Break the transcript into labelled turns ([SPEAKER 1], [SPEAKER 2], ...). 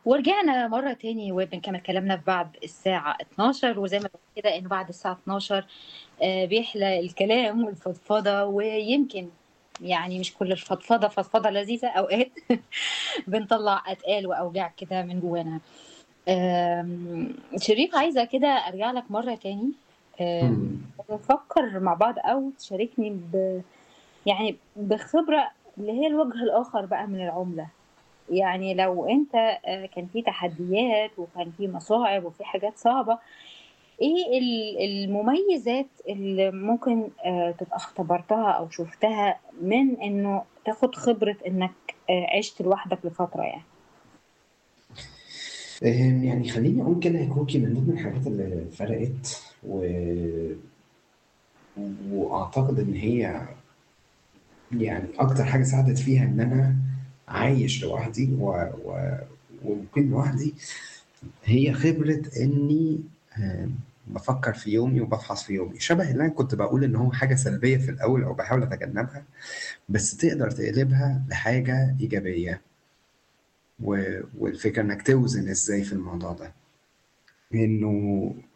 [SPEAKER 1] ورجعنا مرة تاني وبنكمل كلامنا في بعد الساعة 12 وزي ما قلت كده إنه بعد الساعة 12 آه، بيحلى الكلام والفضفضة ويمكن يعني مش كل الفضفضة فضفضة لذيذة أوقات بنطلع أتقال وأوجاع كده من جوانا آم، شريف عايزة كده أرجع لك مرة تاني آم،
[SPEAKER 2] مم.
[SPEAKER 1] نفكر مع بعض أو تشاركني ب يعني بخبرة اللي هي الوجه الآخر بقى من العملة يعني لو انت آه، كان في تحديات وكان في مصاعب وفي حاجات صعبة ايه ال- المميزات اللي ممكن آه، تبقى اختبرتها او شفتها من انه تاخد خبرة انك آه، عشت لوحدك لفترة يعني
[SPEAKER 2] آم، يعني خليني اقول كده يا كوكي من ضمن الحاجات اللي فرقت و... واعتقد ان هي يعني اكتر حاجه ساعدت فيها ان انا عايش لوحدي و... و... ومقيم لوحدي هي خبره اني آم، بفكر في يومي وبفحص في يومي شبه اللي انا كنت بقول ان هو حاجه سلبيه في الاول او بحاول اتجنبها بس تقدر تقلبها لحاجه ايجابيه و... والفكره انك توزن ازاي في الموضوع ده انه